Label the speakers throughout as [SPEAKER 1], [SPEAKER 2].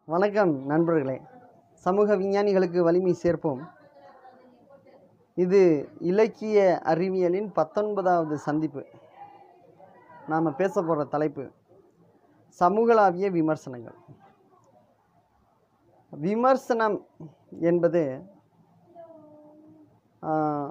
[SPEAKER 1] வணக்கம் நண்பர்களே சமூக விஞ்ஞானிகளுக்கு வலிமை சேர்ப்போம் இது இலக்கிய அறிவியலின் பத்தொன்பதாவது சந்திப்பு நாம் பேச போகிற தலைப்பு சமூகளாவிய விமர்சனங்கள் விமர்சனம் என்பது ஆஹ்,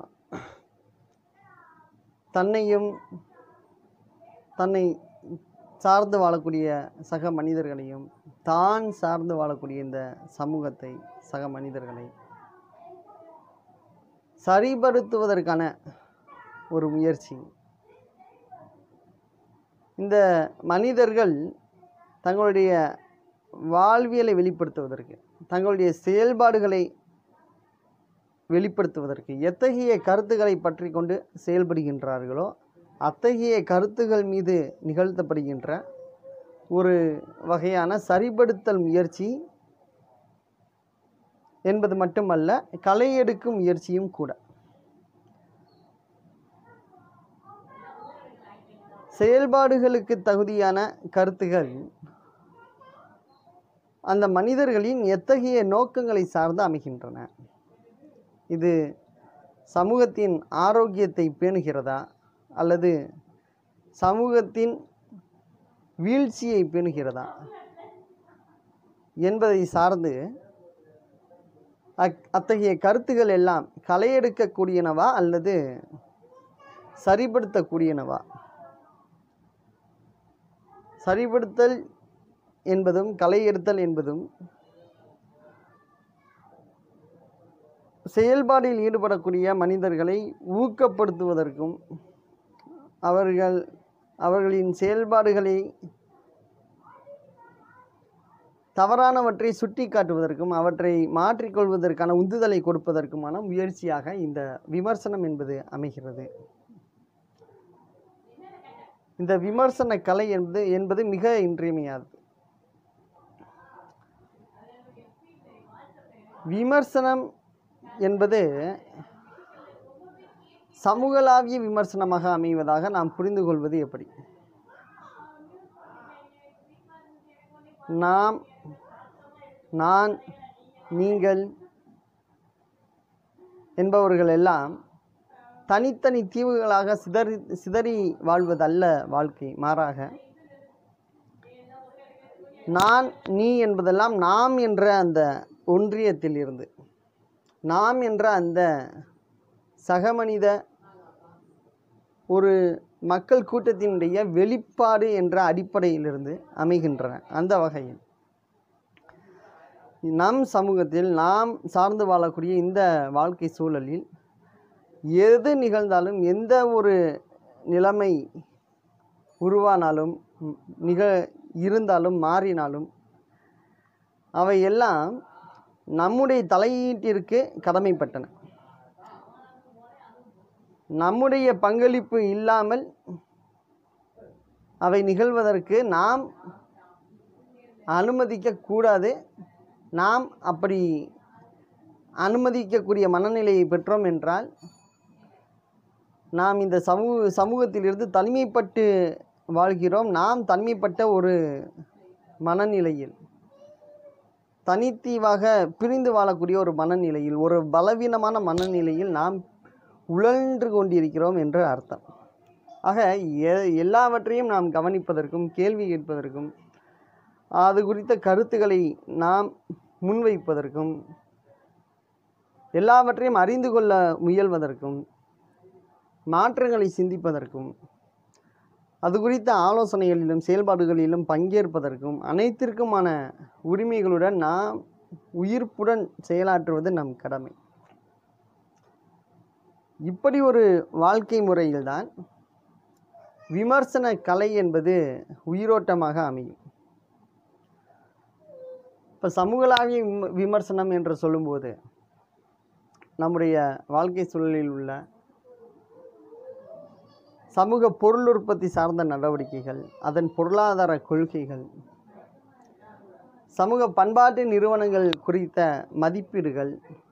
[SPEAKER 1] தன்னையும் தன்னை சார்ந்து வாழக்கூடிய சக மனிதர்களையும் தான் சார்ந்து வாழக்கூடிய இந்த சமூகத்தை சக மனிதர்களை சரிபடுத்துவதற்கான ஒரு முயற்சி இந்த மனிதர்கள் தங்களுடைய வாழ்வியலை வெளிப்படுத்துவதற்கு தங்களுடைய செயல்பாடுகளை வெளிப்படுத்துவதற்கு எத்தகைய கருத்துக்களை பற்றி கொண்டு செயல்படுகின்றார்களோ அத்தகைய கருத்துகள் மீது நிகழ்த்தப்படுகின்ற ஒரு வகையான சரிபடுத்தல் முயற்சி என்பது மட்டுமல்ல களை எடுக்கும் முயற்சியும் கூட செயல்பாடுகளுக்கு தகுதியான கருத்துகள் அந்த மனிதர்களின் எத்தகைய நோக்கங்களை சார்ந்து அமைகின்றன இது சமூகத்தின் ஆரோக்கியத்தை பேணுகிறதா அல்லது சமூகத்தின் வீழ்ச்சியை பேணுகிறதா என்பதை சார்ந்து அக் அத்தகைய கருத்துகள் எல்லாம் களையெடுக்கக்கூடியனவா அல்லது சரிப்படுத்தக்கூடியனவா சரிப்படுத்தல் என்பதும் களை எடுத்தல் என்பதும் செயல்பாடில் ஈடுபடக்கூடிய மனிதர்களை ஊக்கப்படுத்துவதற்கும் அவர்கள் அவர்களின் செயல்பாடுகளை தவறானவற்றை சுட்டி காட்டுவதற்கும் அவற்றை மாற்றிக்கொள்வதற்கான உந்துதலை கொடுப்பதற்குமான முயற்சியாக இந்த விமர்சனம் என்பது அமைகிறது இந்த விமர்சன கலை என்பது என்பது மிக இன்றியமையாதது விமர்சனம் என்பது சமூகளாவிய விமர்சனமாக அமைவதாக நாம் புரிந்து கொள்வது எப்படி நாம் நான் நீங்கள் என்பவர்கள் எல்லாம் தனித்தனி தீவுகளாக சிதறி சிதறி வாழ்வதல்ல வாழ்க்கை மாறாக நான் நீ என்பதெல்லாம் நாம் என்ற அந்த ஒன்றியத்தில் இருந்து நாம் என்ற அந்த சகமனித ஒரு மக்கள் கூட்டத்தினுடைய வெளிப்பாடு என்ற அடிப்படையிலிருந்து அமைகின்றன அந்த வகையில் நம் சமூகத்தில் நாம் சார்ந்து வாழக்கூடிய இந்த வாழ்க்கை சூழலில் எது நிகழ்ந்தாலும் எந்த ஒரு நிலைமை உருவானாலும் ம், நிக இருந்தாலும் மாறினாலும் அவை எல்லாம் நம்முடைய தலையீட்டிற்கு கடமைப்பட்டன நம்முடைய பங்களிப்பு இல்லாமல் அவை நிகழ்வதற்கு நாம் அனுமதிக்க கூடாது நாம் அப்படி அனுமதிக்கக்கூடிய மனநிலையை பெற்றோம் என்றால் நாம் இந்த சமூக சமூகத்திலிருந்து தனிமைப்பட்டு வாழ்கிறோம் நாம் தனிமைப்பட்ட ஒரு மனநிலையில் தனித்தீவாக பிரிந்து வாழக்கூடிய ஒரு மனநிலையில் ஒரு பலவீனமான மனநிலையில் நாம் உழன்று கொண்டிருக்கிறோம் என்று அர்த்தம் ஆக எ- எல்லாவற்றையும் நாம் கவனிப்பதற்கும் கேள்வி கேட்பதற்கும் அது குறித்த கருத்துக்களை நாம் முன்வைப்பதற்கும் எல்லாவற்றையும் அறிந்து கொள்ள முயல்வதற்கும் மாற்றங்களை சிந்திப்பதற்கும் அது குறித்த ஆலோசனைகளிலும் செயல்பாடுகளிலும் பங்கேற்பதற்கும் அனைத்திற்குமான உரிமைகளுடன் நாம் உயிர்ப்புடன் செயலாற்றுவது நம் கடமை இப்படி ஒரு வாழ்க்கை முறையில்தான் விமர்சன கலை என்பது உயிரோட்டமாக அமையும் இப்போ சமூகளாவிய விம- விமர்சனம் என்று சொல்லும்போது நம்முடைய வாழ்க்கை சூழலில் உள்ள சமூக பொருள் உற்பத்தி சார்ந்த நடவடிக்கைகள் அதன் பொருளாதார கொள்கைகள் சமூக பண்பாட்டு நிறுவனங்கள் குறித்த மதிப்பீடுகள்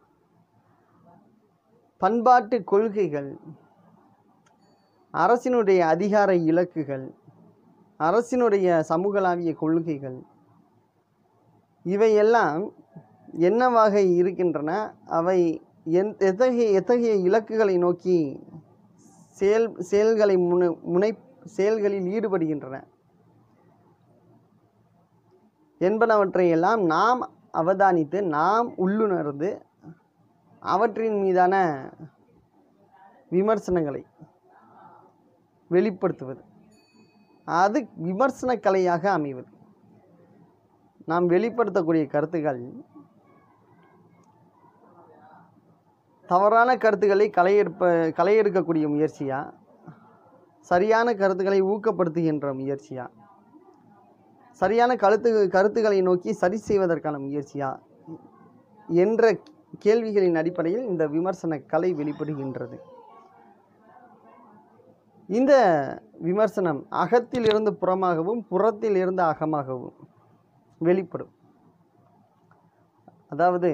[SPEAKER 1] பண்பாட்டு கொள்கைகள் அரசினுடைய அதிகார இலக்குகள் அரசினுடைய சமூகளாவிய கொள்கைகள் இவையெல்லாம் என்னவாக இருக்கின்றன அவை என் எத்தகைய எத்தகைய இலக்குகளை நோக்கி செயல் செயல்களை முனை முனை செயல்களில் ஈடுபடுகின்றன என்பனவற்றை எல்லாம் நாம் அவதானித்து நாம் உள்ளுணர்ந்து அவற்றின் மீதான விமர்சனங்களை வெளிப்படுத்துவது அது விமர்சன கலையாக அமைவது நாம் வெளிப்படுத்தக்கூடிய கருத்துக்கள் தவறான கருத்துக்களை களையெடுப்ப களையெடுக்கக்கூடிய முயற்சியா சரியான கருத்துக்களை ஊக்கப்படுத்துகின்ற முயற்சியா சரியான கருத்து கருத்துக்களை நோக்கி சரி செய்வதற்கான முயற்சியா என்ற கேள்விகளின் அடிப்படையில் இந்த விமர்சன கலை வெளிப்படுகின்றது இந்த விமர்சனம் அகத்தில் இருந்து புறமாகவும் புறத்தில் இருந்து அகமாகவும் வெளிப்படும் அதாவது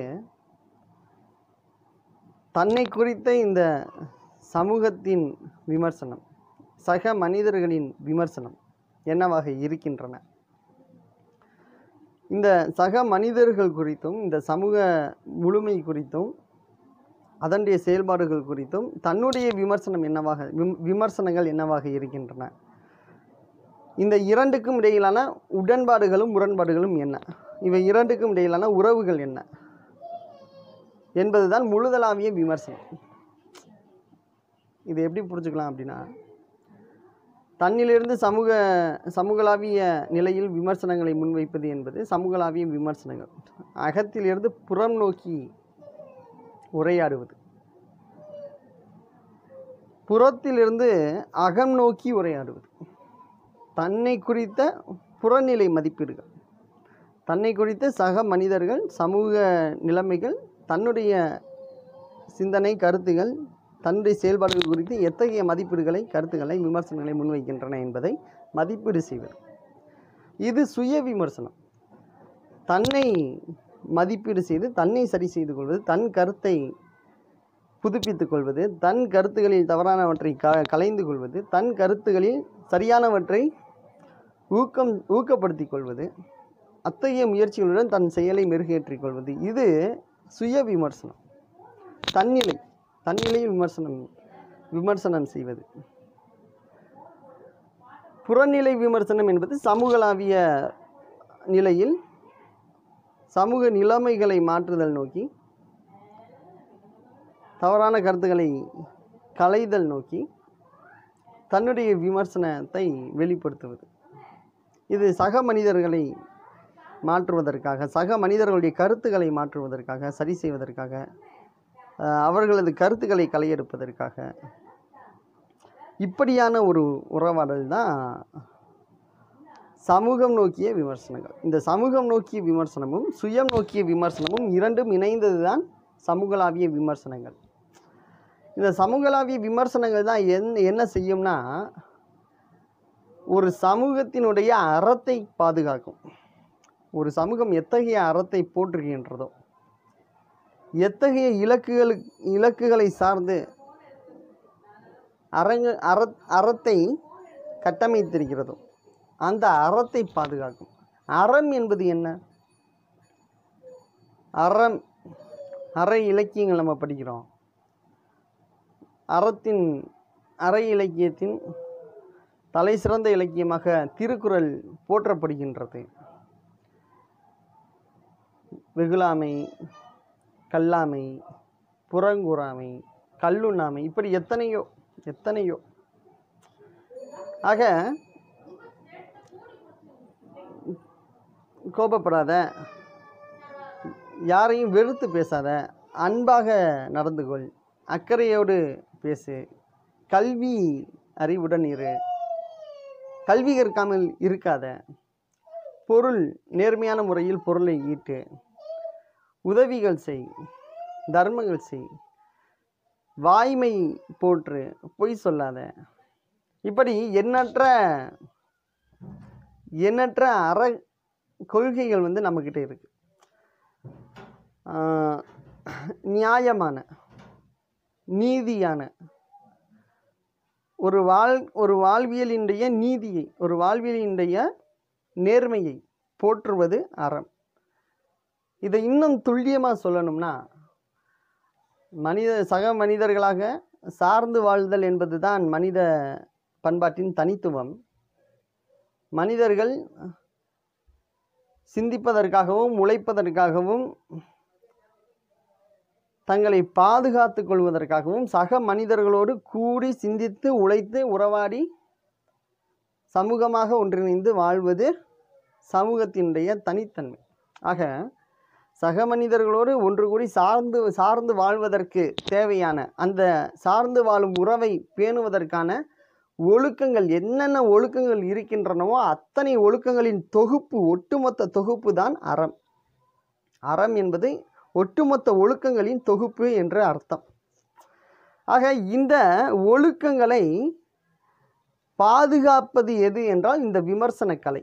[SPEAKER 1] தன்னை குறித்த இந்த சமூகத்தின் விமர்சனம் சக மனிதர்களின் விமர்சனம் என்னவாக இருக்கின்றன இந்த சக மனிதர்கள் குறித்தும் இந்த சமூக முழுமை குறித்தும் அதனுடைய செயல்பாடுகள் குறித்தும் தன்னுடைய விமர்சனம் என்னவாக விம் விமர்சனங்கள் என்னவாக இருக்கின்றன இந்த இரண்டுக்கும் இடையிலான உடன்பாடுகளும் முரண்பாடுகளும் என்ன இவை இரண்டுக்கும் இடையிலான உறவுகள் என்ன என்பதுதான் முழுதலாவிய விமர்சனம் இது எப்படி புரிஞ்சுக்கலாம் அப்படின்னா தன்னிலிருந்து சமூக சமூகளாவிய நிலையில் விமர்சனங்களை முன்வைப்பது என்பது சமூகளாவிய விமர்சனங்கள் அகத்திலிருந்து புறம் நோக்கி உரையாடுவது புறத்திலிருந்து அகம் நோக்கி உரையாடுவது தன்னை குறித்த புறநிலை மதிப்பீடுகள் தன்னை குறித்த சக மனிதர்கள் சமூக நிலைமைகள் தன்னுடைய சிந்தனை கருத்துகள் தன்னுடைய செயல்பாடுகள் குறித்து எத்தகைய மதிப்பீடுகளை கருத்துக்களை விமர்சனங்களை முன்வைக்கின்றன என்பதை மதிப்பீடு செய்வது இது சுய விமர்சனம் தன்னை மதிப்பீடு செய்து தன்னை சரி செய்து கொள்வது தன் கருத்தை புதுப்பித்துக் கொள்வது தன் கருத்துகளில் தவறானவற்றை க கலைந்து கொள்வது தன் கருத்துகளில் சரியானவற்றை ஊக்கம் ஊக்கப்படுத்திக் கொள்வது அத்தகைய முயற்சிகளுடன் தன் செயலை மெருகேற்றிக் கொள்வது இது சுய விமர்சனம் தன்னிலை தன்னிலை விமர்சனம் விமர்சனம் செய்வது புறநிலை விமர்சனம் என்பது சமூகளாவிய நிலையில் சமூக நிலைமைகளை மாற்றுதல் நோக்கி தவறான கருத்துக்களை களைதல் நோக்கி தன்னுடைய விமர்சனத்தை வெளிப்படுத்துவது இது சக மனிதர்களை மாற்றுவதற்காக சக மனிதர்களுடைய கருத்துக்களை மாற்றுவதற்காக சரி செய்வதற்காக அஹ், அவர்களது கருத்துக்களை களையெடுப்பதற்காக இப்படியான ஒரு உறவாடல் தான் சமூகம் நோக்கிய விமர்சனங்கள் இந்த சமூகம் நோக்கிய விமர்சனமும் சுயம் நோக்கிய விமர்சனமும் இரண்டும் இணைந்தது தான் சமூகளாவிய விமர்சனங்கள் இந்த சமூகளாவிய விமர்சனங்கள் தான் என் என்ன செய்யும்னா ஒரு சமூகத்தினுடைய அறத்தை பாதுகாக்கும் ஒரு சமூகம் எத்தகைய அறத்தை போற்றுகின்றதோ எத்தகைய இலக்குகள் இலக்குகளை சார்ந்து அரங்கு அற அறத்தை கட்டமைத்திருக்கிறதோ அந்த அறத்தை பாதுகாக்கும் அறம் என்பது என்ன அறம் அற இலக்கியங்கள் நம்ம படிக்கிறோம் அறத்தின் அற இலக்கியத்தின் தலை சிறந்த இலக்கியமாக திருக்குறள் போற்றப்படுகின்றது வெகுளாமை கல்லாமை புறங்கூறாமை கல்லுண்ணாமை இப்படி எத்தனையோ எத்தனையோ ஆக கோபப்படாத யாரையும் வெறுத்து பேசாத அன்பாக நடந்து கொள் அக்கறையோடு பேசு கல்வி அறிவுடன் இரு கல்வி கற்காமல் இருக்காத பொருள் நேர்மையான முறையில் பொருளை ஈட்டு உதவிகள் செய் தர்மங்கள் செய் வாய்மை போற்று பொய் சொல்லாத இப்படி எண்ணற்ற எண்ணற்ற அற கொள்கைகள் வந்து நம்மக்கிட்ட இருக்கு ஆஹ் நியாயமான நீதியான ஒரு வாழ் ஒரு வாழ்வியலினுடைய நீதியை ஒரு வாழ்வியலினுடைய நேர்மையை போற்றுவது அறம் இதை இன்னும் துல்லியமாக சொல்லணும்னா மனித சக மனிதர்களாக சார்ந்து வாழ்தல் என்பதுதான் மனித பண்பாட்டின் தனித்துவம் மனிதர்கள் சிந்திப்பதற்காகவும் உழைப்பதற்காகவும் தங்களை பாதுகாத்துக் கொள்வதற்காகவும் சக மனிதர்களோடு கூடி சிந்தித்து உழைத்து உறவாடி சமூகமாக ஒன்றிணைந்து வாழ்வது சமூகத்தினுடைய தனித்தன்மை ஆக சக மனிதர்களோடு ஒன்று கூடி சார்ந்து சார்ந்து வாழ்வதற்கு தேவையான அந்த சார்ந்து வாழும் உறவை பேணுவதற்கான ஒழுக்கங்கள் என்னென்ன ஒழுக்கங்கள் இருக்கின்றனவோ அத்தனை ஒழுக்கங்களின் தொகுப்பு ஒட்டுமொத்த தொகுப்பு தான் அறம் அறம் என்பது ஒட்டுமொத்த ஒழுக்கங்களின் தொகுப்பு என்று அர்த்தம் ஆக இந்த ஒழுக்கங்களை பாதுகாப்பது எது என்றால் இந்த விமர்சன கலை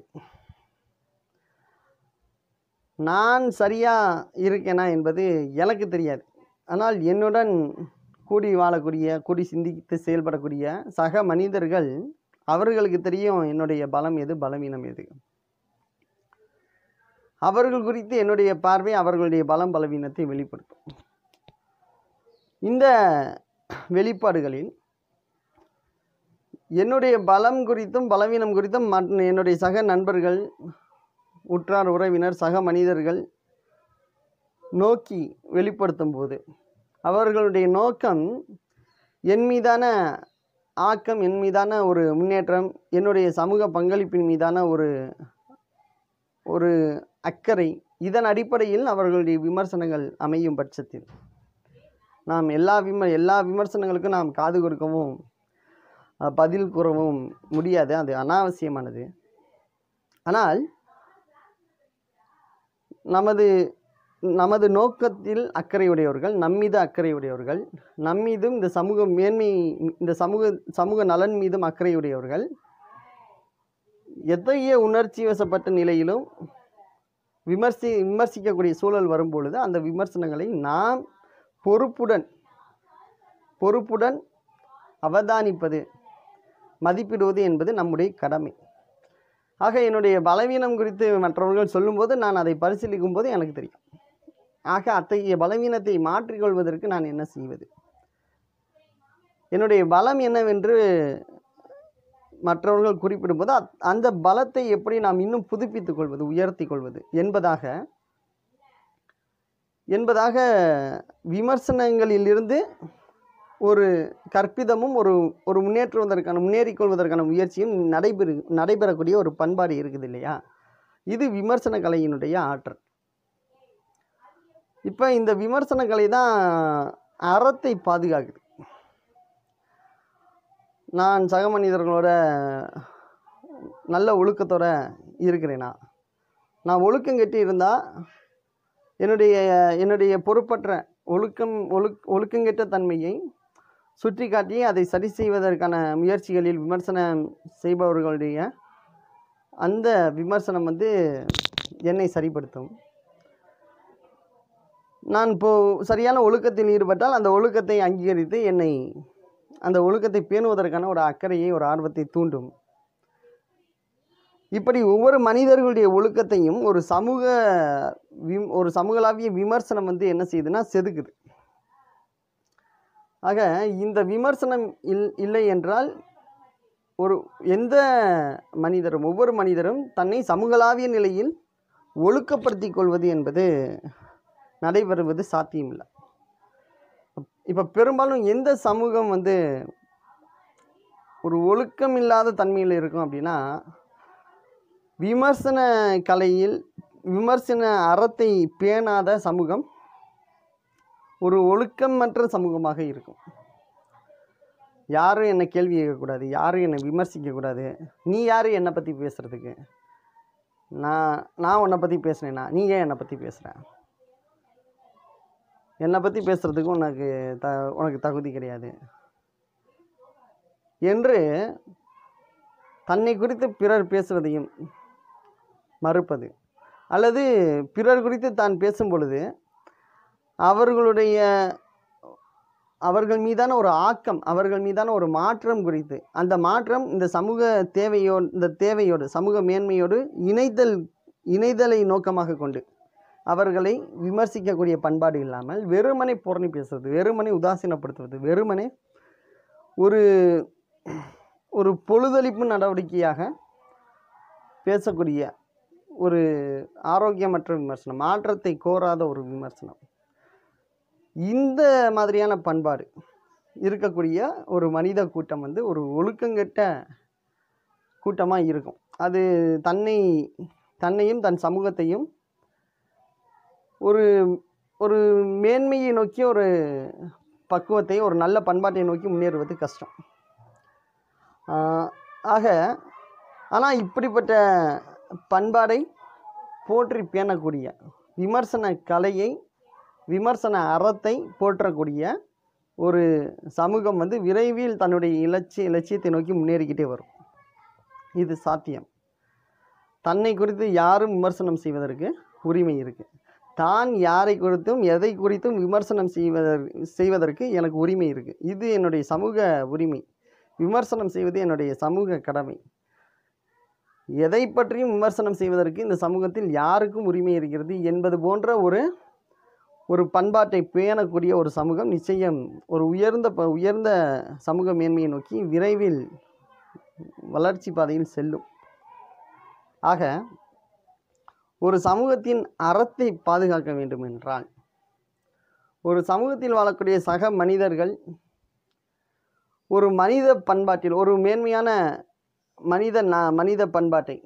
[SPEAKER 1] நான் சரியா இருக்கேனா என்பது எனக்கு தெரியாது ஆனால் என்னுடன் கூடி வாழக்கூடிய கூடி சிந்தித்து செயல்படக்கூடிய சக மனிதர்கள் அவர்களுக்கு தெரியும் என்னுடைய பலம் எது பலவீனம் எது அவர்கள் குறித்து என்னுடைய பார்வை அவர்களுடைய பலம் பலவீனத்தை வெளிப்படுத்தும் இந்த வெளிப்பாடுகளில் என்னுடைய பலம் குறித்தும் பலவீனம் குறித்தும் மற்ற என்னுடைய சக நண்பர்கள் உற்றார் உறவினர் சக மனிதர்கள் நோக்கி வெளிப்படுத்தும் போது அவர்களுடைய நோக்கம் என் மீதான ஆக்கம் என் மீதான ஒரு முன்னேற்றம் என்னுடைய சமூக பங்களிப்பின் மீதான ஒரு ஒரு அக்கறை இதன் அடிப்படையில் அவர்களுடைய விமர்சனங்கள் அமையும் பட்சத்தில் நாம் எல்லா விம எல்லா விமர்சனங்களுக்கும் நாம் காது கொடுக்கவும் அஹ், பதில் கூறவும் முடியாது அது அனாவசியமானது ஆனால் நமது நமது நோக்கத்தில் அக்கறையுடையவர்கள் நம்மீது அக்கறையுடையவர்கள் நம்மீதும் இந்த சமூக மேன்மை இந்த சமூக சமூக நலன் மீதும் அக்கறையுடையவர்கள் எத்தகைய உணர்ச்சி வசப்பட்ட நிலையிலும் விமர்சி விமர்சிக்கக்கூடிய சூழல் வரும்பொழுது அந்த விமர்சனங்களை நாம் பொறுப்புடன் பொறுப்புடன் அவதானிப்பது மதிப்பிடுவது என்பது நம்முடைய கடமை ஆக என்னுடைய பலவீனம் குறித்து மற்றவர்கள் சொல்லும்போது நான் அதை பரிசீலிக்கும் போது எனக்கு தெரியும் ஆக அத்தகைய பலவீனத்தை மாற்றிக்கொள்வதற்கு நான் என்ன செய்வது என்னுடைய பலம் என்னவென்று மற்றவர்கள் குறிப்பிடும்போது அத்- அந்த பலத்தை எப்படி நாம் இன்னும் புதுப்பித்துக் கொள்வது உயர்த்தி கொள்வது என்பதாக என்பதாக விமர்சனங்களிலிருந்து ஒரு கற்பிதமும் ஒரு ஒரு முன்னேற்றுவதற்கான முன்னேறிக் கொள்வதற்கான முயற்சியும் நடைபெறு நடைபெறக்கூடிய ஒரு பண்பாடு இருக்குது இல்லையா இது விமர்சன கலையினுடைய ஆற்றல் இப்போ இந்த விமர்சன கலை தான் அறத்தை பாதுகாக்குது நான் சக மனிதர்களோட நல்ல ஒழுக்கத்தோட இருக்கிறேனா நான் ஒழுக்கம் கெட்டு இருந்தால் என்னுடைய என்னுடைய பொறுப்பற்ற ஒழுக்கம் ஒழுக் ஒழுக்கங்கெட்ட தன்மையை சுட்டி காட்டி அதை சரி செய்வதற்கான முயற்சிகளில் விமர்சனம் செய்பவர்களுடைய அந்த விமர்சனம் வந்து என்னை சரிப்படுத்தும் நான் இப்போ சரியான ஒழுக்கத்தில் ஈடுபட்டால் அந்த ஒழுக்கத்தை அங்கீகரித்து என்னை அந்த ஒழுக்கத்தை பேணுவதற்கான ஒரு அக்கறையை ஒரு ஆர்வத்தை தூண்டும் இப்படி ஒவ்வொரு மனிதர்களுடைய ஒழுக்கத்தையும் ஒரு சமூக விம் ஒரு சமூகளாவிய விமர்சனம் வந்து என்ன செய்யுதுன்னா செதுக்குது ஆக இந்த விமர்சனம் இல் இல்லை என்றால் ஒரு எந்த மனிதரும் ஒவ்வொரு மனிதரும் தன்னை சமூகளாவிய நிலையில் ஒழுக்கப்படுத்திக் கொள்வது என்பது நடைபெறுவது சாத்தியமில்லை இப்போ பெரும்பாலும் எந்த சமூகம் வந்து ஒரு ஒழுக்கம் இல்லாத தன்மையில் இருக்கும் அப்படின்னா விமர்சன கலையில் விமர்சன அறத்தை பேணாத சமூகம் ஒரு ஒழுக்கமற்ற சமூகமாக இருக்கும் யாரும் என்னை கேள்வி கேட்கக்கூடாது யாரும் என்னை விமர்சிக்கக்கூடாது நீ யார் என்னை பற்றி பேசுகிறதுக்கு நான் நான் உன்னை பற்றி பேசுனேனா நீ ஏன் என்னை பற்றி பேசுகிற என்னை பற்றி பேசுகிறதுக்கு உனக்கு த உனக்கு தகுதி கிடையாது என்று தன்னை குறித்து பிறர் பேசுவதையும் மறுப்பது அல்லது பிறர் குறித்து தான் பேசும் பொழுது அவர்களுடைய அவர்கள் மீதான ஒரு ஆக்கம் அவர்கள் மீதான ஒரு மாற்றம் குறித்து அந்த மாற்றம் இந்த சமூக தேவையோ இந்த தேவையோடு சமூக மேன்மையோடு இணைதல் இணைதலை நோக்கமாக கொண்டு அவர்களை விமர்சிக்கக்கூடிய பண்பாடு இல்லாமல் வெறுமனை புரணி பேசுறது வெறுமனை உதாசீனப்படுத்துவது வெறுமனை ஒரு ஒரு பொழுதளிப்பு நடவடிக்கையாக பேசக்கூடிய ஒரு ஆரோக்கியமற்ற விமர்சனம் மாற்றத்தை கோராத ஒரு விமர்சனம் இந்த மாதிரியான பண்பாடு இருக்கக்கூடிய ஒரு மனித கூட்டம் வந்து ஒரு ஒழுக்கங்கெட்ட கூட்டமாக இருக்கும் அது தன்னை தன்னையும் தன் சமூகத்தையும் ஒரு ஒரு மேன்மையை நோக்கி ஒரு பக்குவத்தை ஒரு நல்ல பண்பாட்டை நோக்கி முன்னேறுவது கஷ்டம் ஆஹ் ஆக ஆனால் இப்படிப்பட்ட பண்பாடை போற்றி பேணக்கூடிய விமர்சன கலையை விமர்சன அறத்தை போற்றக்கூடிய ஒரு சமூகம் வந்து விரைவில் தன்னுடைய இலட்சிய இலட்சியத்தை நோக்கி முன்னேறிக்கிட்டே வரும் இது சாத்தியம் தன்னை குறித்து யாரும் விமர்சனம் செய்வதற்கு உரிமை இருக்குது தான் யாரை குறித்தும் எதை குறித்தும் விமர்சனம் செய்வதற்கு செய்வதற்கு எனக்கு உரிமை இருக்குது இது என்னுடைய சமூக உரிமை விமர்சனம் செய்வது என்னுடைய சமூக கடமை எதை பற்றியும் விமர்சனம் செய்வதற்கு இந்த சமூகத்தில் யாருக்கும் உரிமை இருக்கிறது என்பது போன்ற ஒரு ஒரு பண்பாட்டை பேணக்கூடிய ஒரு சமூகம் நிச்சயம் ஒரு உயர்ந்த ப- உயர்ந்த சமூக மேன்மையை நோக்கி விரைவில் வளர்ச்சி பாதையில் செல்லும் ஆக ஒரு சமூகத்தின் அறத்தை பாதுகாக்க வேண்டும் என்றால் ஒரு சமூகத்தில் வாழக்கூடிய சக மனிதர்கள் ஒரு மனித பண்பாட்டில் ஒரு மேன்மையான மனித ந மனித பண்பாட்டை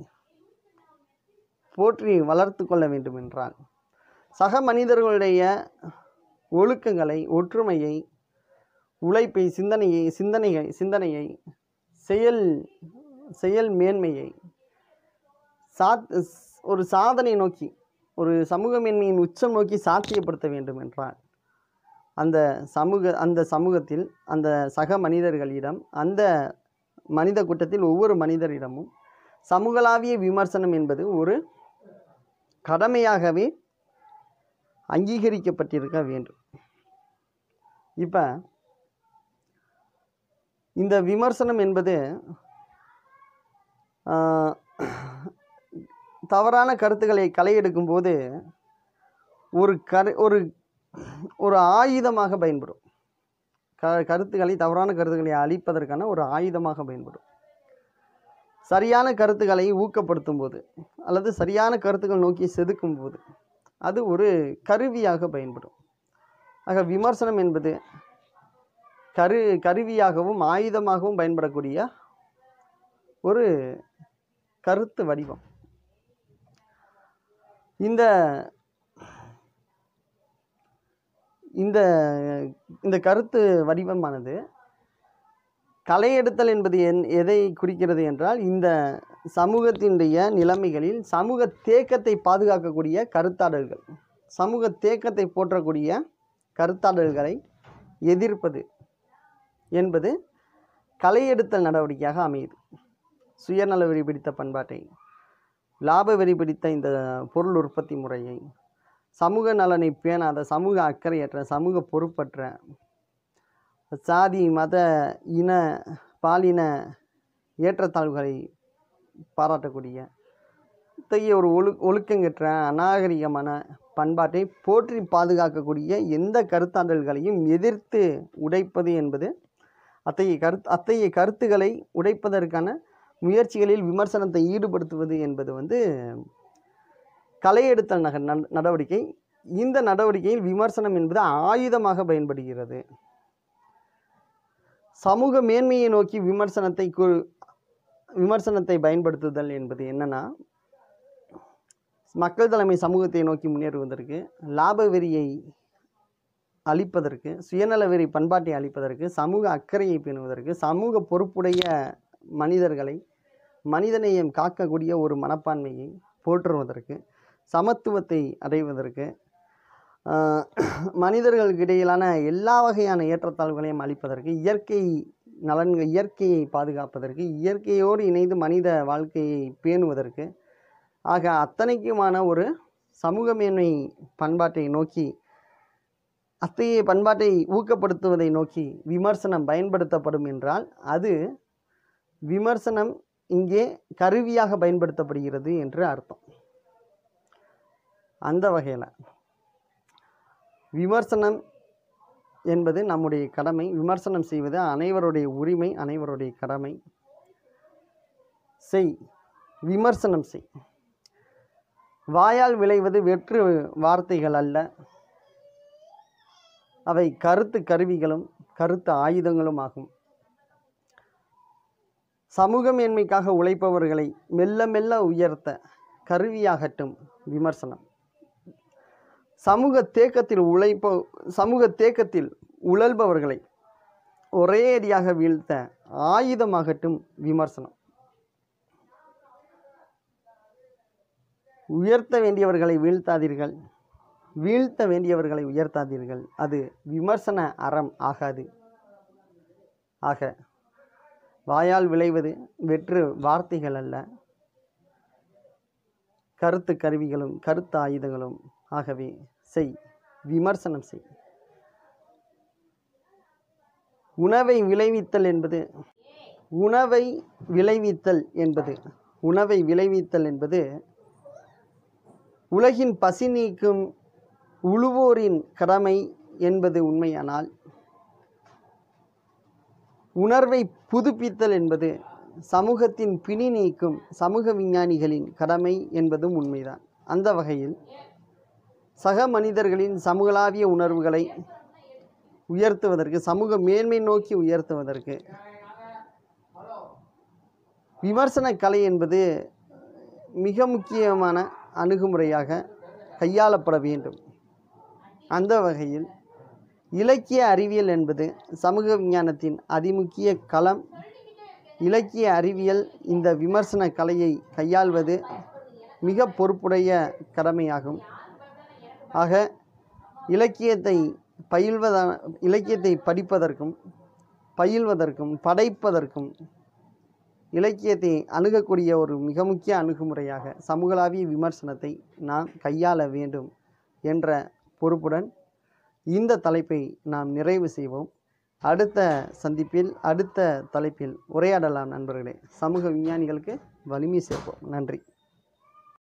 [SPEAKER 1] போற்றி வளர்த்து கொள்ள வேண்டும் என்றால் சக மனிதர்களுடைய ஒழுக்கங்களை ஒற்றுமையை உழைப்பை சிந்தனையை சிந்தனையை சிந்தனையை செயல் செயல் மேன்மையை சாத் ஒரு சாதனை நோக்கி ஒரு சமூக மேன்மையின் உச்சம் நோக்கி சாத்தியப்படுத்த வேண்டும் என்றால் அந்த சமூக அந்த சமூகத்தில் அந்த சக மனிதர்களிடம் அந்த மனித கூட்டத்தில் ஒவ்வொரு மனிதரிடமும் சமூகளாவிய விமர்சனம் என்பது ஒரு கடமையாகவே அங்கீகரிக்கப்பட்டிருக்க வேண்டும் இப்போ இந்த விமர்சனம் என்பது ஆஹ், தவறான கருத்துக்களை களை எடுக்கும்போது ஒரு கரு ஒரு ஒரு ஆயுதமாக பயன்படும் க கருத்துக்களை தவறான கருத்துக்களை அழிப்பதற்கான ஒரு ஆயுதமாக பயன்படும் சரியான கருத்துக்களை ஊக்கப்படுத்தும் போது அல்லது சரியான கருத்துக்கள் நோக்கி செதுக்கும் போது அது ஒரு கருவியாக பயன்படும் ஆக விமர்சனம் என்பது கரு கருவியாகவும் ஆயுதமாகவும் பயன்படக்கூடிய ஒரு கருத்து வடிவம் இந்த இந்த இந்த கருத்து வடிவமானது களையெடுத்தல் என்பது என் எதை குறிக்கிறது என்றால் இந்த சமூகத்தினுடைய நிலைமைகளில் சமூக தேக்கத்தை பாதுகாக்கக்கூடிய கருத்தாடல்கள் சமூக தேக்கத்தை போற்றக்கூடிய கருத்தாடல்களை எதிர்ப்பது என்பது களையெடுத்தல் நடவடிக்கையாக அமையுது சுயநல வெறி பிடித்த பண்பாட்டை லாப வெறி பிடித்த இந்த பொருள் உற்பத்தி முறையை சமூக நலனை பேணாத சமூக அக்கறையற்ற சமூக பொறுப்பற்ற சாதி மத இன பாலின ஏற்றத்தாழ்வுகளை பாராட்டக்கூடிய இத்தகைய ஒரு ஒழு ஒழுக்கங்கற்ற அநாகரிகமான பண்பாட்டை போற்றி பாதுகாக்கக்கூடிய எந்த கருத்தாண்டல்களையும் எதிர்த்து உடைப்பது என்பது அத்தகைய கருத்து அத்தகைய கருத்துக்களை உடைப்பதற்கான முயற்சிகளில் விமர்சனத்தை ஈடுபடுத்துவது என்பது வந்து களையெடுத்தல் நக நட- நடவடிக்கை இந்த நடவடிக்கையில் விமர்சனம் என்பது ஆயுதமாக பயன்படுகிறது சமூக மேன்மையை நோக்கி விமர்சனத்தை கு- விமர்சனத்தை பயன்படுத்துதல் என்பது என்னன்னா மக்கள் தலைமை சமூகத்தை நோக்கி முன்னேறுவதற்கு லாப வெறியை அளிப்பதற்கு சுயநல வெறி பண்பாட்டை அளிப்பதற்கு சமூக அக்கறையை பேணுவதற்கு சமூக பொறுப்புடைய மனிதர்களை மனிதநேயம் காக்கக்கூடிய ஒரு மனப்பான்மையை போற்றுவதற்கு சமத்துவத்தை அடைவதற்கு ஆஹ், மனிதர்களுக்கு இடையிலான எல்லா வகையான ஏற்றத்தாழ்வுகளையும் அளிப்பதற்கு இயற்கை நலன்கள் இயற்கையை பாதுகாப்பதற்கு இயற்கையோடு இணைந்து மனித வாழ்க்கையை பேணுவதற்கு ஆக அத்தனைக்குமான ஒரு சமூக மேன்மை பண்பாட்டை நோக்கி அத்தகைய பண்பாட்டை ஊக்கப்படுத்துவதை நோக்கி விமர்சனம் பயன்படுத்தப்படும் என்றால் அது விமர்சனம் இங்கே கருவியாக பயன்படுத்தப்படுகிறது என்று அர்த்தம் அந்த வகையில் விமர்சனம் என்பது நம்முடைய கடமை விமர்சனம் செய்வது அனைவருடைய உரிமை அனைவருடைய கடமை செய் விமர்சனம் செய் வாயால் விளைவது வெற்று வார்த்தைகள் அல்ல அவை கருத்து கருவிகளும் கருத்து ஆயுதங்களும் ஆகும் சமூக மேன்மைக்காக உழைப்பவர்களை மெல்ல மெல்ல உயர்த்த கருவியாகட்டும் விமர்சனம் சமூக தேக்கத்தில் உழைப்ப சமூக தேக்கத்தில் உழல்பவர்களை ஒரே அடியாக வீழ்த்த ஆயுதமாகட்டும் விமர்சனம் உயர்த்த வேண்டியவர்களை வீழ்த்தாதீர்கள் வீழ்த்த வேண்டியவர்களை உயர்த்தாதீர்கள் அது விமர்சன அறம் ஆகாது ஆக வாயால் விளைவது வெற்று வார்த்தைகள் அல்ல கருத்து கருவிகளும் கருத்து ஆயுதங்களும் ஆகவே செய் விமர்சனம் செய் உணவை விளைவித்தல் என்பது உணவை விளைவித்தல் என்பது உணவை விளைவித்தல் என்பது உலகின் பசி நீக்கும் உழுவோரின் கடமை என்பது உண்மையானால் உணர்வை புதுப்பித்தல் என்பது சமூகத்தின் பிணி நீக்கும் சமூக விஞ்ஞானிகளின் கடமை என்பதும் உண்மைதான் அந்த வகையில் சக மனிதர்களின் சமூகளாவிய உணர்வுகளை உயர்த்துவதற்கு சமூக மேன்மை நோக்கி உயர்த்துவதற்கு விமர்சன கலை என்பது மிக முக்கியமான அணுகுமுறையாக கையாளப்பட வேண்டும் அந்த வகையில் இலக்கிய அறிவியல் என்பது சமூக விஞ்ஞானத்தின் அதிமுக்கிய களம் இலக்கிய அறிவியல் இந்த விமர்சன கலையை கையாள்வது மிக பொறுப்புடைய கடமையாகும் ஆக இலக்கியத்தை பயில்வதா இலக்கியத்தை படிப்பதற்கும் பயில்வதற்கும் படைப்பதற்கும் இலக்கியத்தை அணுகக்கூடிய ஒரு மிக முக்கிய அணுகுமுறையாக சமூகளாவிய விமர்சனத்தை நாம் கையாள வேண்டும் என்ற பொறுப்புடன் இந்த தலைப்பை நாம் நிறைவு செய்வோம் அடுத்த சந்திப்பில் அடுத்த தலைப்பில் உரையாடலாம் நண்பர்களே சமூக விஞ்ஞானிகளுக்கு வலிமை சேர்ப்போம் நன்றி